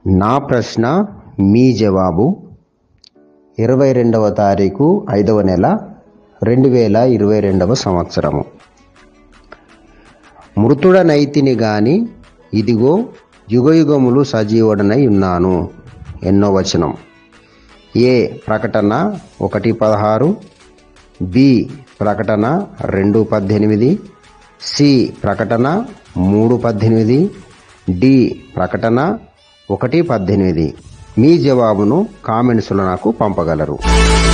నా ప్రశ్న మీ జవాబు ఇరవై రెండవ తారీఖు ఐదవ నెల రెండు వేల ఇరవై రెండవ సంవత్సరము మృతుడనైతిని గాని ఇదిగో యుగయుగములు సజీవుడనై ఉన్నాను ఎన్నో వచనం ఏ ప్రకటన ఒకటి పదహారు బి ప్రకటన రెండు పద్దెనిమిది సి ప్రకటన మూడు పద్దెనిమిది డి ప్రకటన ఒకటి పద్దెనిమిది మీ జవాబును కామెంట్స్లో నాకు పంపగలరు